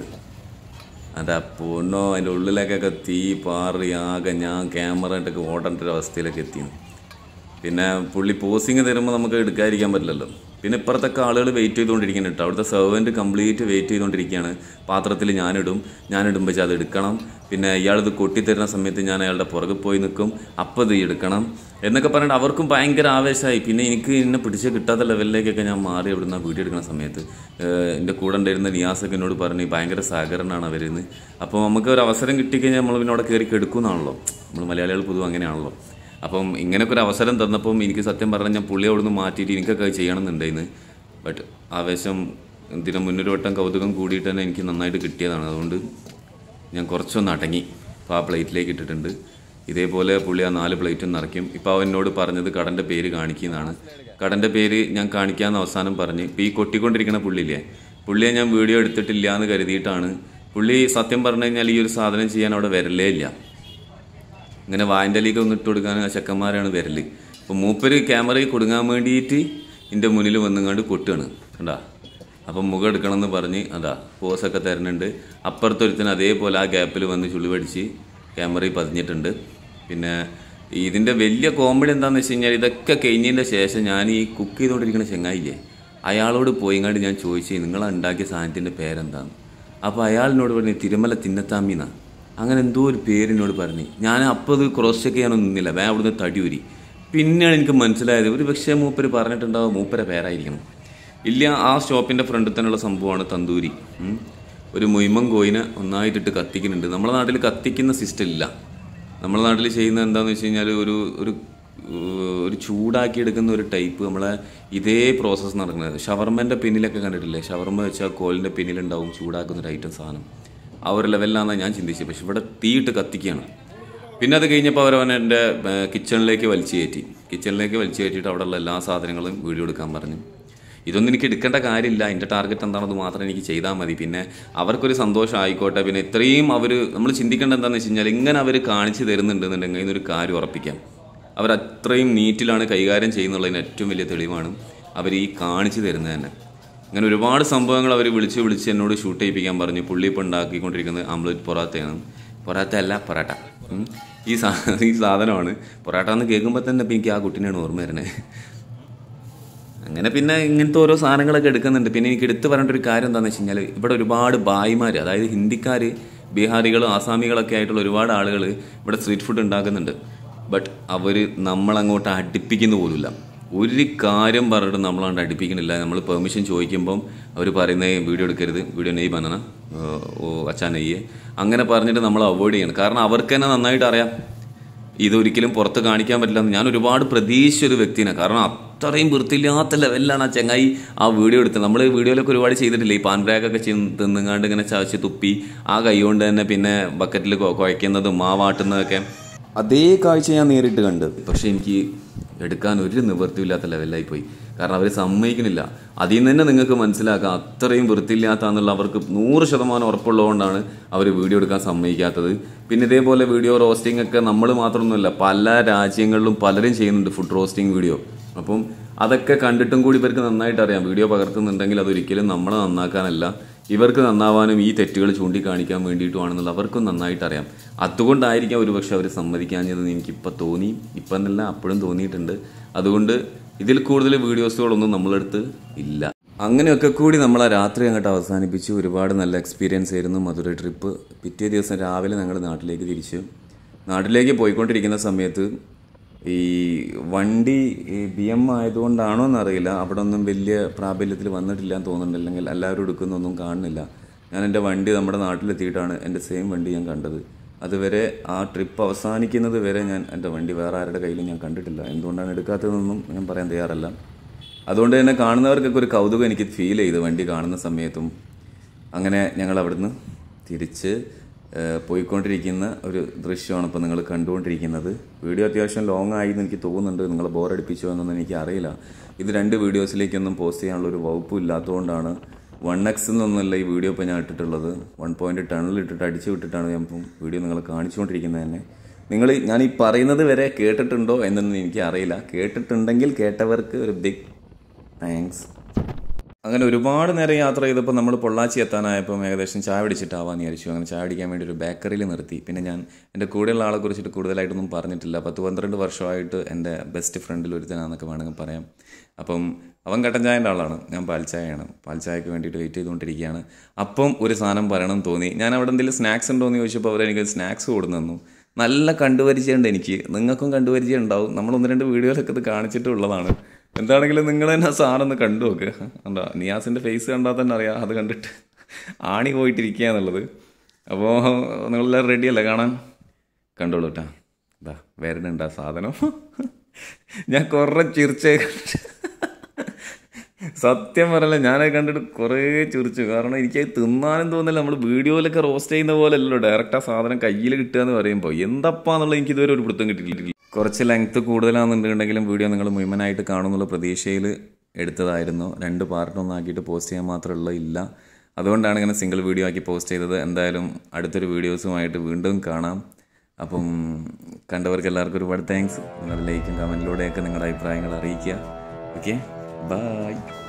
അതാ പൊണ്ണോ അതിൻ്റെ ഉള്ളിലേക്കൊക്കെ തീ പാറി ആകെ ഞാൻ ക്യാമറ ഇട്ടൊക്കെ ഓടേണ്ട ഒരു അവസ്ഥയിലൊക്കെ എത്തി പിന്നെ പുള്ളി പോസിങ് തരുമ്പോൾ നമുക്ക് എടുക്കാതിരിക്കാൻ പറ്റില്ലല്ലോ പിന്നെ ഇപ്പുറത്തൊക്കെ ആളുകൾ വെയിറ്റ് ചെയ്തുകൊണ്ടിരിക്കുന്നുണ്ട് കേട്ടോ അവിടുത്തെ സെർവൻറ്റ് കംപ്ലീറ്റ് വെയിറ്റ് ചെയ്തുകൊണ്ടിരിക്കുകയാണ് പാത്രത്തിൽ ഞാനിടും ഞാനിടുമ്പോൾ വെച്ചാൽ അത് എടുക്കണം പിന്നെ ഇയാളിത് കൊട്ടിത്തരുന്ന സമയത്ത് ഞാൻ അയാളുടെ പുറകെ പോയി നിൽക്കും അപ്പം ഇത് എടുക്കണം എന്നൊക്കെ പറഞ്ഞിട്ട് അവർക്കും ഭയങ്കര ആവേശമായി പിന്നെ എനിക്ക് എന്നെ പിടിച്ച് കിട്ടാത്ത ലെവലിലേക്കൊക്കെ ഞാൻ മാറി അവിടുന്ന് വീഡിയോ എടുക്കുന്ന സമയത്ത് ഏഹ് എൻ്റെ കൂടെ ഉണ്ടായിരുന്ന നിയാസൊക്കെ എന്നോട് പറഞ്ഞു ഭയങ്കര സഹകരണമാണ് അവരിന്ന് അപ്പോൾ നമുക്ക് ഒരു അവസരം കിട്ടിക്കഴിഞ്ഞാൽ നമ്മൾ പിന്നെ അവിടെ കയറി കെടുക്കുമെന്നാണല്ലോ നമ്മൾ മലയാളികൾ പൊതുവെ അങ്ങനെയാണല്ലോ അപ്പം ഇങ്ങനെയൊക്കെ ഒരു അവസരം തന്നപ്പം എനിക്ക് സത്യം പറഞ്ഞാൽ ഞാൻ പുള്ളിയെ അവിടുന്ന് മാറ്റിയിട്ട് എനിക്കൊക്കെ അത് ചെയ്യണമെന്നുണ്ടായിരുന്നു ബട്ട് ആവേശം ഇതിന് മുന്നൊരു വട്ടം കൗതുകം കൂടിയിട്ട് തന്നെ എനിക്ക് നന്നായിട്ട് കിട്ടിയതാണ് അതുകൊണ്ട് ഞാൻ കുറച്ചൊന്ന് അടങ്ങി അപ്പോൾ ആ പ്ലേറ്റിലേക്ക് ഇട്ടിട്ടുണ്ട് ഇതേപോലെ പുള്ളി ആ നാല് പ്ലേറ്റും നിറയ്ക്കും ഇപ്പോൾ അവൻ എന്നോട് പറഞ്ഞത് കടൻ്റെ പേര് കാണിക്കുന്നതാണ് കടൻ്റെ പേര് ഞാൻ കാണിക്കാമെന്ന് അവസാനം പറഞ്ഞ് ഇപ്പോൾ ഈ കൊട്ടിക്കൊണ്ടിരിക്കുന്ന പുള്ളിയില്ലേ പുള്ളിയെ ഞാൻ വീഡിയോ എടുത്തിട്ടില്ല എന്ന് കരുതിയിട്ടാണ് പുള്ളി സത്യം പറഞ്ഞു കഴിഞ്ഞാൽ ഈ ഒരു സാധനം ചെയ്യാൻ അവിടെ വരലേ ഇല്ല ഇങ്ങനെ വായൻ്റെലേക്ക് ഒന്ന് ഇട്ട് കൊടുക്കാൻ ആ ചെക്കന്മാരാണ് വരല് അപ്പോൾ മൂപ്പര് ക്യാമറയിൽ കൊടുങ്ങാൻ വേണ്ടിയിട്ട് എൻ്റെ മുന്നിൽ വന്നുകൊണ്ട് കൊട്ടുകയാണ് കണ്ടാ അപ്പം മുഖം എടുക്കണം എന്ന് പറഞ്ഞ് അതാ പോസൊക്കെ തരുന്നുണ്ട് അപ്പുറത്തൊരുത്തിന് അതേപോലെ ആ ഗ്യാപ്പിൽ വന്ന് ചുളി പഠിച്ച് ക്യാമറയിൽ പതിഞ്ഞിട്ടുണ്ട് പിന്നെ ഇതിൻ്റെ വലിയ കോമഡി എന്താണെന്ന് വെച്ച് കഴിഞ്ഞാൽ ഇതൊക്കെ കഴിഞ്ഞതിൻ്റെ ശേഷം ഞാൻ ഈ കുക്ക് ചെയ്തുകൊണ്ടിരിക്കുന്ന ചെങ്ങായില്ലേ അയാളോട് പോയിങ്ങാണ്ട് ഞാൻ ചോദിച്ചു നിങ്ങൾ ഉണ്ടാക്കിയ സാധനത്തിൻ്റെ പേരെന്താണ് അപ്പോൾ അയാളിനോട് പറഞ്ഞു തിരുമല തിന്നത്താമിന്നാ അങ്ങനെ എന്തോ ഒരു പേരിനോട് പറഞ്ഞു ഞാൻ അപ്പോൾ അത് ക്രോസ് ചെക്ക് ചെയ്യാനൊന്നും നിന്നില്ല വേ അവിടുന്ന് തടിയൂരി പിന്നെയാണ് എനിക്ക് മനസ്സിലായത് ഒരു പക്ഷേ മൂപ്പര് പറഞ്ഞിട്ടുണ്ടാവും മൂപ്പരെ പേരായിരിക്കണം ഇല്ല ആ ഷോപ്പിൻ്റെ ഫ്രണ്ടിൽ തന്നെയുള്ള സംഭവമാണ് തന്തൂരി ഉം. ഒരു മുയ്മൻ കോയിനെ ഒന്നായിട്ടിട്ട് കത്തിക്കുന്നുണ്ട് നമ്മുടെ നാട്ടിൽ കത്തിക്കുന്ന സിസ്റ്റം ഇല്ല നമ്മുടെ നാട്ടിൽ ചെയ്യുന്ന എന്താണെന്ന് വെച്ച് കഴിഞ്ഞാൽ ഒരു ഒരു ഏഹ്, ഒരു ചൂടാക്കി എടുക്കുന്ന ഒരു ടൈപ്പ് നമ്മളെ ഇതേ പ്രോസസ്സ് നടക്കുന്നത് ഷവർമ്മൻ്റെ പിന്നിലൊക്കെ കണ്ടിട്ടില്ലേ ഷവർമ്മ വെച്ചാൽ കോലിൻ്റെ പിന്നിലുണ്ടാവും ചൂടാക്കുന്ന ഒരു ഐറ്റം സാധനം ആ ഒരു ലെവലിലാണ് ഞാൻ ചിന്തിച്ചത് പക്ഷെ ഇവിടെ തീയിട്ട് കത്തിക്കുകയാണ് പിന്നെ അത് കഴിഞ്ഞപ്പോൾ അവരവൻ എൻ്റെ കിച്ചണിലേക്ക് വലിച്ചു കയറ്റി കിച്ചണിലേക്ക് വലിച്ചു കയറ്റിയിട്ട് അവിടെയുള്ള എല്ലാ സാധനങ്ങളും വീഡിയോ എടുക്കാൻ പറഞ്ഞു ഇതൊന്നും എനിക്ക് എടുക്കേണ്ട കാര്യമില്ല എൻ്റെ ടാർഗറ്റ് എന്താണെന്ന് മാത്രം എനിക്ക് ചെയ്താൽ മതി പിന്നെ അവർക്കൊരു സന്തോഷം ആയിക്കോട്ടെ പിന്നെ ഇത്രയും അവർ നമ്മൾ ചിന്തിക്കേണ്ട എന്താണെന്ന് വെച്ച് കഴിഞ്ഞാൽ ഇങ്ങനെ അവർ കാണിച്ചു തരുന്നുണ്ടെന്നുണ്ടെങ്കിൽ ഇതിനൊരു കാര്യം ഉറപ്പിക്കാം അവർ അത്രയും നീറ്റിലാണ് കൈകാര്യം ചെയ്യുന്നുള്ളതിന് ഏറ്റവും വലിയ തെളിവാണ് അവർ ഈ കാണിച്ചു തരുന്നത് തന്നെ അങ്ങനെ ഒരുപാട് സംഭവങ്ങൾ അവർ വിളിച്ച് വിളിച്ച് എന്നോട് ഷൂട്ട് ചെയ്യിപ്പിക്കാൻ പറഞ്ഞു പുള്ളി ഇപ്പോൾ ഉണ്ടാക്കിക്കൊണ്ടിരിക്കുന്നത് ആംബ്ലേറ്റ് പൊറാത്തയാണ് പൊറാത്ത അല്ല പൊറാട്ട ഉം. ഈ സാ ഈ സാധനമാണ് പൊറാട്ട എന്ന് കേൾക്കുമ്പോൾ തന്നെ ഇപ്പം എനിക്ക് ആ കുട്ടീനെയാണ് ഓർമ്മ വരുന്നത് അങ്ങനെ പിന്നെ ഇങ്ങനത്തെ ഓരോ സാധനങ്ങളൊക്കെ എടുക്കുന്നുണ്ട് പിന്നെ എനിക്ക് എടുത്തു പറയേണ്ട ഒരു കാര്യം എന്താണെന്ന് വെച്ച് കഴിഞ്ഞാൽ ഇവിടെ ഒരുപാട് ബായിമാർ അതായത് ഹിന്ദിക്കാർ ബീഹാറികളും ആസാമികളൊക്കെ ആയിട്ടുള്ള ഒരുപാട് ആളുകൾ ഇവിടെ സ്ട്രീറ്റ് ഫുഡ് ഉണ്ടാക്കുന്നുണ്ട് ബട്ട് അവർ നമ്മളങ്ങോട്ട് അടുപ്പിക്കുന്ന പോലുമില്ല ഒരു കാര്യം പറഞ്ഞിട്ട് നമ്മളങ്ങോട്ട് അടുപ്പിക്കണില്ല നമ്മൾ പെർമിഷൻ ചോദിക്കുമ്പം അവർ പറയുന്നത് വീഡിയോ എടുക്കരുത് വീഡിയോ നെയ് ബനന ഓ അച്ഛാ നെയ്യ് അങ്ങനെ പറഞ്ഞിട്ട് നമ്മൾ അവോയ്ഡ് ചെയ്യണം കാരണം അവർക്ക് തന്നെ നന്നായിട്ട് അറിയാം ഇതൊരിക്കലും പുറത്ത് കാണിക്കാൻ പറ്റില്ല എന്ന് ഞാൻ ഒരുപാട് പ്രതീക്ഷിച്ച ഒരു വ്യക്തിനെ കാരണം അത്രയും വൃത്തിയില്ലാത്ത ലെവലിലാണ് ആ ചങ്ങായി ആ വീഡിയോ എടുത്തത് നമ്മൾ വീഡിയോയിലൊക്കെ ഒരുപാട് ചെയ്തിട്ടില്ലേ ഈ പാൻ ബ്രാഗൊക്കെ തിന്നുങ്ങാണ്ട് ഇങ്ങനെ ചവച്ച് തുപ്പി ആ കൈ കൊണ്ട് തന്നെ പിന്നെ ബക്കറ്റിൽ കുഴയ്ക്കുന്നതും മാവാട്ടുന്നതൊക്കെ അതേ കാഴ്ച ഞാൻ നേരിട്ട് കണ്ട് പക്ഷെ എനിക്ക് എടുക്കാൻ ഒരു നിവൃത്തിയില്ലാത്ത ലെവലിലായി പോയി കാരണം അവർ സമ്മതിക്കണില്ല അതിൽ നിന്ന് തന്നെ നിങ്ങൾക്ക് മനസ്സിലാക്കാം അത്രയും വൃത്തിയില്ലാത്താന്നുള്ള അവർക്ക് നൂറ് ശതമാനം ഉറപ്പുള്ളതുകൊണ്ടാണ് അവർ വീഡിയോ എടുക്കാൻ സമ്മതിക്കാത്തത് പിന്നെ ഇതേപോലെ വീഡിയോ റോസ്റ്റിംഗ് ഒക്കെ നമ്മൾ മാത്രമൊന്നുമല്ല പല രാജ്യങ്ങളിലും പലരും ചെയ്യുന്നുണ്ട് ഫുഡ് റോസ്റ്റിംഗ് വീഡിയോ അപ്പം അതൊക്കെ കണ്ടിട്ടും കൂടി ഇവർക്ക് നന്നായിട്ട് അറിയാം വീഡിയോ പകർത്തുന്നുണ്ടെങ്കിൽ അതൊരിക്കലും നമ്മളെ നന്നാക്കാനല്ല ഇവർക്ക് നന്നാവാനും ഈ തെറ്റുകൾ ചൂണ്ടിക്കാണിക്കാൻ വേണ്ടിയിട്ടുമാണെന്നുള്ള അവർക്കും നന്നായിട്ട് അറിയാം അതുകൊണ്ടായിരിക്കാം ഒരുപക്ഷെ അവർ സമ്മതിക്കാഞ്ഞതെന്ന് എനിക്കിപ്പോൾ തോന്നി ഇപ്പം എന്നല്ല അപ്പോഴും തോന്നിയിട്ടുണ്ട് അതുകൊണ്ട് ഇതിൽ കൂടുതൽ വീഡിയോസുകളൊന്നും നമ്മളടുത്ത് ഇല്ല അങ്ങനെയൊക്കെ കൂടി നമ്മൾ ആ രാത്രി അങ്ങോട്ട് അവസാനിപ്പിച്ചു ഒരുപാട് നല്ല എക്സ്പീരിയൻസ് ആയിരുന്നു മധുര ട്രിപ്പ് പിറ്റേ ദിവസം രാവിലെ ഞങ്ങൾ നാട്ടിലേക്ക് തിരിച്ചു നാട്ടിലേക്ക് പോയിക്കൊണ്ടിരിക്കുന്ന സമയത്ത് ഈ വണ്ടി ഈ ബി എം ആയതുകൊണ്ടാണോ എന്നറിയില്ല അവിടെ ഒന്നും വലിയ പ്രാബല്യത്തിൽ വന്നിട്ടില്ല എന്ന് തോന്നുന്നുണ്ട് അല്ലെങ്കിൽ എല്ലാവരും എടുക്കുന്നൊന്നും കാണുന്നില്ല ഞാൻ എൻ്റെ വണ്ടി നമ്മുടെ നാട്ടിലെത്തിയിട്ടാണ് എൻ്റെ സെയിം വണ്ടി ഞാൻ കണ്ടത് അതുവരെ ആ ട്രിപ്പ് അവസാനിക്കുന്നത് വരെ ഞാൻ എൻ്റെ വണ്ടി വേറെ ആരുടെ കയ്യിലും ഞാൻ കണ്ടിട്ടില്ല എന്തുകൊണ്ടാണ് എടുക്കാത്തതെന്നൊന്നും ഞാൻ പറയാൻ തയ്യാറല്ല അതുകൊണ്ട് തന്നെ കാണുന്നവർക്കൊക്കെ ഒരു കൗതുകം എനിക്ക് ഫീൽ ചെയ്തു വണ്ടി കാണുന്ന സമയത്തും അങ്ങനെ ഞങ്ങൾ അവിടുന്ന് തിരിച്ച് ഏഹ്, പോയിക്കൊണ്ടിരിക്കുന്ന ഒരു ദൃശ്യമാണ് ഇപ്പോൾ നിങ്ങൾ കണ്ടുകൊണ്ടിരിക്കുന്നത് വീഡിയോ അത്യാവശ്യം ലോങ് ആയി എന്ന് എനിക്ക് തോന്നുന്നുണ്ട് നിങ്ങൾ ബോറടിപ്പിച്ചോ എന്നൊന്നും എനിക്ക് അറിയില്ല ഇത് രണ്ട് വീഡിയോസിലേക്കൊന്നും പോസ്റ്റ് ചെയ്യാനുള്ള ഒരു വകുപ്പും ഇല്ലാത്തതുകൊണ്ടാണ് വൺ എക്സ് എന്നൊന്നുമല്ല ഈ വീഡിയോ ഇപ്പോൾ ഞാൻ ഇട്ടിട്ടുള്ളത് വൺ പോയിന്റ് ടണിൽ ഇട്ടിട്ട് അടിച്ചു വിട്ടിട്ടാണ് ഞാൻ ഇപ്പം വീഡിയോ നിങ്ങൾ കാണിച്ചുകൊണ്ടിരിക്കുന്നത് തന്നെ നിങ്ങൾ ഞാൻ ഈ പറയുന്നത് വരെ കേട്ടിട്ടുണ്ടോ എന്നൊന്നും എനിക്ക് അറിയില്ല കേട്ടിട്ടുണ്ടെങ്കിൽ കേട്ടവർക്ക് ഒരു ബിഗ് താങ്ക്സ് അങ്ങനെ ഒരുപാട് നേരം യാത്ര ചെയ്തപ്പോൾ നമ്മൾ പൊള്ളാച്ചി എത്താനായപ്പം ഏകദേശം ചായ പിടിച്ചിട്ടാവാന്ന് വിചാരിച്ചു അങ്ങനെ ചായ പിടിക്കാൻ വേണ്ടി ഒരു ബേക്കറിയിൽ നിർത്തി പിന്നെ ഞാൻ എൻ്റെ കൂടെയുള്ള ആളെ കുറിച്ചിട്ട് കൂടുതലായിട്ടൊന്നും പറഞ്ഞിട്ടില്ല പത്ത് പന്ത്രണ്ട് വർഷമായിട്ട് എൻ്റെ ബെസ്റ്റ് ഫ്രണ്ടിൽ ഒരുത്തനാന്നൊക്കെ വേണമെങ്കിൽ പറയാം അപ്പം അവൻ കട്ടൻ ചായൻ്റെ ആളാണ് ഞാൻ പാൽച്ചായയാണ് പാൽച്ചായക്ക് വേണ്ടിയിട്ട് വെയിറ്റ് ചെയ്തുകൊണ്ടിരിക്കുകയാണ് അപ്പം ഒരു സാധനം പറയണം എന്ന് തോന്നി ഞാൻ അവിടെ എന്തെങ്കിലും സ്നാക്സ് ഉണ്ടോ എന്ന് ചോദിച്ചപ്പോൾ അവർ എനിക്ക് സ്നാക്സ് കൊടുന്നു തന്നു നല്ല കണ്ടുപരിചയമുണ്ട് എനിക്ക് നിങ്ങൾക്കും കണ്ടുപരിചയം ഉണ്ടാവും നമ്മൾ ഒന്ന് രണ്ട് വീഡിയോയിലൊക്കെ ഇത് കാണിച്ചിട്ടുള്ളതാണ് എന്താണെങ്കിലും നിങ്ങൾ തന്നെ ആ സാധനം ഒന്ന് കണ്ടു നോക്ക് എന്താ നിയാസിൻ്റെ ഫേസ് കണ്ടാൽ തന്നെ അറിയാം അത് കണ്ടിട്ട് ആണി പോയിട്ടിരിക്കുക എന്നുള്ളത് അപ്പോൾ നിങ്ങളെല്ലാവരും റെഡിയല്ലേ കാണാൻ കണ്ടോളൂ കേട്ടാ ഇതാ വരുന്നുണ്ട് ആ സാധനം ഞാൻ കുറേ ചിരിച്ചേ കണ്ടിട്ട് സത്യം പറയല്ല ഞാനത് കണ്ടിട്ട് കുറേ ചിരിച്ചു കാരണം എനിക്ക് അത് തിന്നാനും തോന്നില്ല നമ്മൾ വീഡിയോയിലൊക്കെ റോസ്റ്റ് ചെയ്യുന്ന പോലെ അല്ലല്ലോ ഡയറക്റ്റ് ആ സാധനം കയ്യിൽ കിട്ടുക എന്ന് പറയുമ്പോൾ എന്തപ്പാന്നുള്ളത് എനിക്ക് ഇതുവരെ ഒരു പിടുത്തം കിട്ടിയിട്ടില്ല കുറച്ച് ലെങ്ത് കൂടുതലാണെന്നുണ്ടെങ്കിലും വീഡിയോ നിങ്ങൾ മുഴുവനായിട്ട് കാണുന്നുള്ള പ്രതീക്ഷയിൽ എടുത്തതായിരുന്നു രണ്ട് പാർട്ടൊന്നും ആക്കിയിട്ട് പോസ്റ്റ് ചെയ്യാൻ മാത്രമുള്ള ഇല്ല അതുകൊണ്ടാണ് ഇങ്ങനെ സിംഗിൾ വീഡിയോ ആക്കി പോസ്റ്റ് ചെയ്തത് എന്തായാലും അടുത്തൊരു വീഡിയോസുമായിട്ട് വീണ്ടും കാണാം അപ്പം കണ്ടവർക്ക് എല്ലാവർക്കും ഒരുപാട് താങ്ക്സ് നിങ്ങളുടെ ലൈക്കും കമൻറ്റിലൂടെയൊക്കെ നിങ്ങളുടെ അഭിപ്രായങ്ങൾ അറിയിക്കുക ഓക്കെ ബൈ